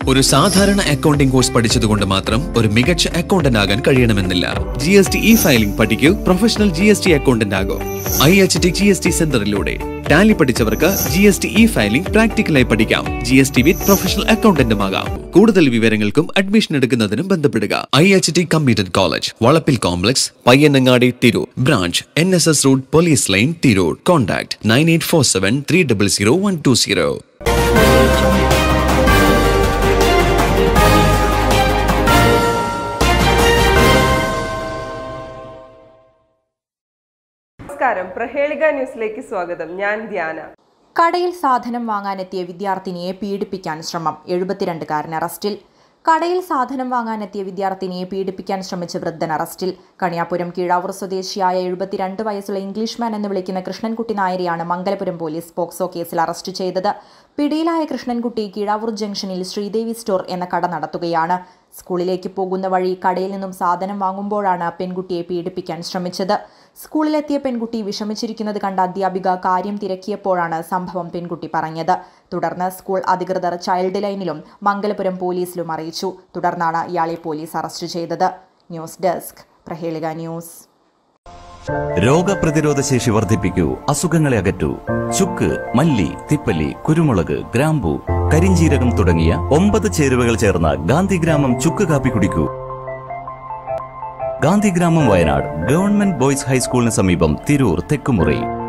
ഒരു സാധാരണ accounting course പഠിച്ചതുകൊണ്ട് മാത്രം ഒരു മികച്ച അക്കൗണ്ടന്റ് ആകാൻ കഴിയണമെന്നില്ല G S T e filing പഠിക്കൂ professional G S T accountant ആകും I H T G S T സെന്ററിലൂടെ ടാലി പഠിച്ചവർക്ക് G S T e filing പ്രാക്ടിക്കലായി പഠിക്കാം G S T with professional അക്കൗണ്ടന്റുമാകാം കൂടുതൽ വിവരങ്ങൾക്കും അഡ്മിഷൻ എടുക്കുന്നതിനും ബന്ധപ്പെടുക I H T computer college Valappil complex Payyanangadi Tirur branch N S S road police line Tirur contact nine eight four seven three double zero one two zero നമസ്കാരം പ്രഹേളിക ന്യൂസിലേക്ക് സ്വാഗതം ഞാൻ ധ്യാന കടയിൽ സാധനം വാങ്ങാനെത്തിയ വിദ്യാർത്ഥിനിയെ പീഡിപ്പിക്കാൻ ശ്രമം എഴുപത്തിരണ്ടുകാരൻ അറസ്റ്റിൽ കടയിൽ സാധനം വാങ്ങാനെത്തിയ വിദ്യാർത്ഥിനിയെ പീഡിപ്പിക്കാൻ ശ്രമിച്ച വൃദ്ധൻ അറസ്റ്റിൽ കണിയാപുരം കീഴാവൂർ സ്വദേശിയായ എഴുപത്തിരണ്ട് വയസ്സുള്ള ഇംഗ്ലീഷ്മാൻ എന്ന് വിളിക്കുന്ന കൃഷ്ണൻകുട്ടി നായരെയാണ് മംഗലപുരം പോലീസ് പോക്സോ കേസിൽ അറസ്റ്റ് ചെയ്തത് പിടിയിലായ കൃഷ്ണൻകുട്ടി കീഴാവൂർ ജംഗ്ഷനിൽ ശ്രീദേവി സ്റ്റോർ എന്ന കട നടത്തുകയാണ് സ്കൂളിലേക്ക് പോകുന്ന വഴി കടയിൽ നിന്നും സാധനം വാങ്ങുമ്പോഴാണ് പെൺകുട്ടിയെ പീഡിപ്പിക്കാൻ ശ്രമിച്ചത് സ്കൂളിലെത്തിയ പെൺകുട്ടി വിഷമിച്ചിരിക്കുന്നത് കണ്ട അധ്യാപിക കാര്യം തിരക്കിയപ്പോഴാണ് സംഭവം പെൺകുട്ടി പറഞ്ഞത് തുടർന്ന് സ്കൂൾ അധികൃതർ ചൈൽഡ് ലൈനിലും മംഗലപുരം പോലീസിലും അറിയിച്ചു തുടർന്നാണ് ഇയാളെ പോലീസ് അറസ്റ്റ് ചെയ്തത് ന്യൂസ് ഡെസ്ക് പ്രഹേളിക ന്യൂസ് രോഗപ്രതിരോധ ശേഷി വർദ്ധിപ്പിക്കൂ അസുഖങ്ങളെ അകറ്റൂ ചുക്ക് മല്ലി തിപ്പല്ലി കുരുമുളക് ഗ്രാമ്പു കരിഞ്ചീരകം തുടങ്ങിയ ഒമ്പത് ചേരുവകൾ ചേർന്ന ഗാന്ധിഗ്രാമം ചുക്ക് കാപ്പി കുടിക്കൂ ഗാന്ധിഗ്രാമം വയനാട് ഗവൺമെന്റ് ബോയ്സ് ഹൈസ്കൂളിന് സമീപം തിരൂർ തെക്കുമുറി